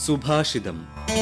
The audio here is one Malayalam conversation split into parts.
സുഭാഷിതം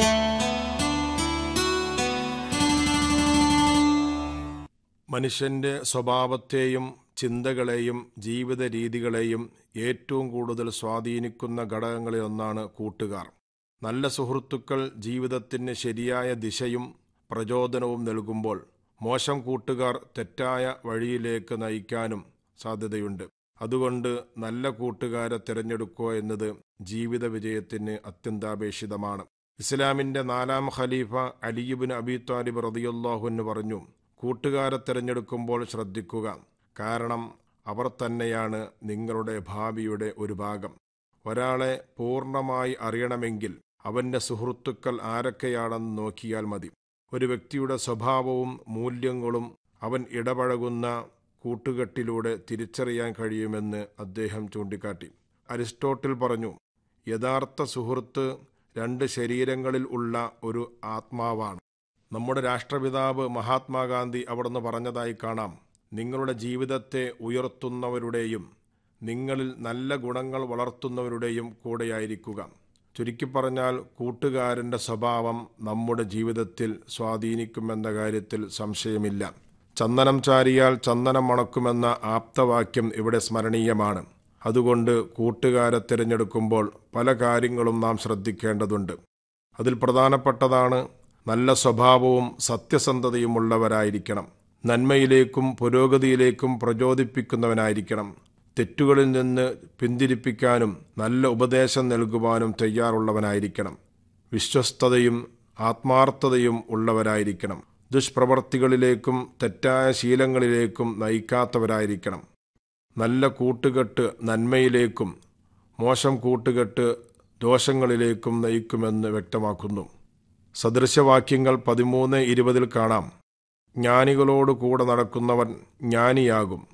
മനുഷ്യന്റെ സ്വഭാവത്തെയും ചിന്തകളെയും ജീവിത രീതികളെയും ഏറ്റവും കൂടുതൽ സ്വാധീനിക്കുന്ന ഘടകങ്ങളിൽ ഒന്നാണ് കൂട്ടുകാർ നല്ല സുഹൃത്തുക്കൾ ജീവിതത്തിന് ശരിയായ ദിശയും പ്രചോദനവും നൽകുമ്പോൾ മോശം കൂട്ടുകാർ തെറ്റായ വഴിയിലേക്ക് നയിക്കാനും സാധ്യതയുണ്ട് അതുകൊണ്ട് നല്ല കൂട്ടുകാരെ തിരഞ്ഞെടുക്കുക എന്നത് ജീവിത വിജയത്തിന് അത്യന്താപേക്ഷിതമാണ് ഇസ്ലാമിന്റെ നാലാം ഖലീഫ അലിയുബിൻ അബി താലിബ് റതിയുല്ലാഹുന്ന് പറഞ്ഞു കൂട്ടുകാരെ തിരഞ്ഞെടുക്കുമ്പോൾ ശ്രദ്ധിക്കുക കാരണം അവർ തന്നെയാണ് നിങ്ങളുടെ ഭാവിയുടെ ഒരു ഭാഗം ഒരാളെ പൂർണ്ണമായി അറിയണമെങ്കിൽ അവന്റെ സുഹൃത്തുക്കൾ ആരൊക്കെയാണെന്ന് നോക്കിയാൽ മതി ഒരു വ്യക്തിയുടെ സ്വഭാവവും മൂല്യങ്ങളും അവൻ ഇടപഴകുന്ന കൂട്ടുകെട്ടിലൂടെ തിരിച്ചറിയാൻ കഴിയുമെന്ന് അദ്ദേഹം ചൂണ്ടിക്കാട്ടി അരിസ്റ്റോട്ടിൽ പറഞ്ഞു യഥാർത്ഥ സുഹൃത്ത് രണ്ട് ശരീരങ്ങളിൽ ഉള്ള ഒരു ആത്മാവാണ് നമ്മുടെ രാഷ്ട്രപിതാവ് മഹാത്മാഗാന്ധി അവിടുന്ന് പറഞ്ഞതായി കാണാം നിങ്ങളുടെ ജീവിതത്തെ ഉയർത്തുന്നവരുടെയും നിങ്ങളിൽ നല്ല ഗുണങ്ങൾ വളർത്തുന്നവരുടെയും കൂടെയായിരിക്കുക ചുരുക്കി പറഞ്ഞാൽ കൂട്ടുകാരൻ്റെ സ്വഭാവം നമ്മുടെ ജീവിതത്തിൽ സ്വാധീനിക്കുമെന്ന കാര്യത്തിൽ സംശയമില്ല ചന്ദനം ചാരിയാൽ ചന്ദനം മണക്കുമെന്ന ആപ്തവാക്യം ഇവിടെ സ്മരണീയമാണ് അതുകൊണ്ട് കൂട്ടുകാരെ തിരഞ്ഞെടുക്കുമ്പോൾ പല കാര്യങ്ങളും നാം ശ്രദ്ധിക്കേണ്ടതുണ്ട് അതിൽ പ്രധാനപ്പെട്ടതാണ് നല്ല സ്വഭാവവും സത്യസന്ധതയും ഉള്ളവരായിരിക്കണം നന്മയിലേക്കും പുരോഗതിയിലേക്കും പ്രചോദിപ്പിക്കുന്നവനായിരിക്കണം തെറ്റുകളിൽ നിന്ന് പിന്തിരിപ്പിക്കാനും നല്ല ഉപദേശം നൽകുവാനും തയ്യാറുള്ളവനായിരിക്കണം വിശ്വസ്തതയും ആത്മാർത്ഥതയും ഉള്ളവരായിരിക്കണം ദുഷ്പ്രവർത്തികളിലേക്കും തെറ്റായ ശീലങ്ങളിലേക്കും നയിക്കാത്തവരായിരിക്കണം നല്ല കൂട്ടുകെട്ട് നന്മയിലേക്കും മോശം കൂട്ടുകെട്ട് ദോഷങ്ങളിലേക്കും നയിക്കുമെന്ന് വ്യക്തമാക്കുന്നു സദൃശവാക്യങ്ങൾ പതിമൂന്ന് ഇരുപതിൽ കാണാം ജ്ഞാനികളോട് കൂടെ നടക്കുന്നവൻ ജ്ഞാനിയാകും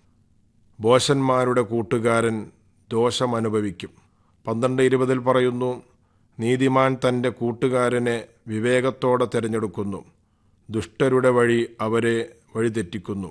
ബോഷന്മാരുടെ കൂട്ടുകാരൻ ദോഷമനുഭവിക്കും പന്ത്രണ്ട് ഇരുപതിൽ പറയുന്നു നീതിമാൻ തൻ്റെ കൂട്ടുകാരനെ വിവേകത്തോടെ തിരഞ്ഞെടുക്കുന്നു ദുഷ്ടരുടെ വഴി അവരെ വഴിതെറ്റിക്കുന്നു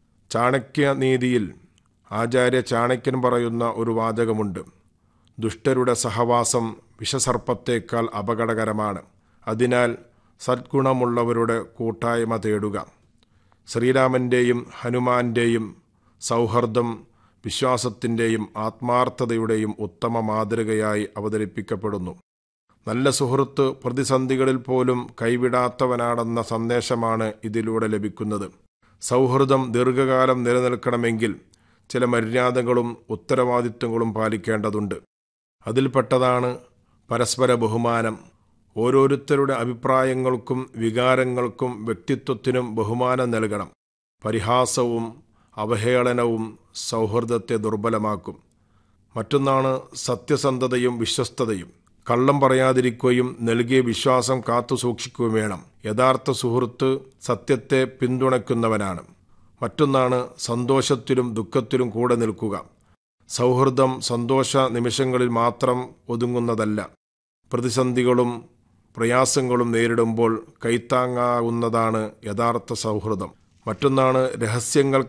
ചാണക്യനീതിയിൽ ആചാര്യ ചാണക്യൻ പറയുന്ന ഒരു വാചകമുണ്ട് ദുഷ്ടരുടെ സഹവാസം വിഷസർപ്പത്തേക്കാൾ അപകടകരമാണ് അതിനാൽ സദ്ഗുണമുള്ളവരുടെ കൂട്ടായ്മ തേടുക ശ്രീരാമൻ്റെയും ഹനുമാന്റെയും സൗഹൃദം വിശ്വാസത്തിൻ്റെയും ആത്മാർത്ഥതയുടെയും ഉത്തമ മാതൃകയായി അവതരിപ്പിക്കപ്പെടുന്നു നല്ല സുഹൃത്ത് പ്രതിസന്ധികളിൽ പോലും കൈവിടാത്തവനാണെന്ന സന്ദേശമാണ് ഇതിലൂടെ ലഭിക്കുന്നത് സൗഹൃദം ദീർഘകാലം നിലനിൽക്കണമെങ്കിൽ ചില മര്യാദകളും ഉത്തരവാദിത്വങ്ങളും പാലിക്കേണ്ടതുണ്ട് അതിൽപ്പെട്ടതാണ് പരസ്പര ബഹുമാനം ഓരോരുത്തരുടെ അഭിപ്രായങ്ങൾക്കും വികാരങ്ങൾക്കും വ്യക്തിത്വത്തിനും ബഹുമാനം നൽകണം പരിഹാസവും അവഹേളനവും സൗഹൃദത്തെ ദുർബലമാക്കും മറ്റൊന്നാണ് സത്യസന്ധതയും വിശ്വസ്തതയും കള്ളം പറയാതിരിക്കുകയും നൽകിയ വിശ്വാസം കാത്തു സൂക്ഷിക്കുകയും വേണം യഥാർത്ഥ സുഹൃത്ത് സത്യത്തെ പിന്തുണയ്ക്കുന്നവനാണ് മറ്റൊന്നാണ് സന്തോഷത്തിലും ദുഃഖത്തിലും കൂടെ നിൽക്കുക സൗഹൃദം സന്തോഷ നിമിഷങ്ങളിൽ മാത്രം ഒതുങ്ങുന്നതല്ല പ്രതിസന്ധികളും പ്രയാസങ്ങളും നേരിടുമ്പോൾ കൈത്താങ്ങാവുന്നതാണ് യഥാർത്ഥ സൗഹൃദം മറ്റൊന്നാണ് രഹസ്യങ്ങൾ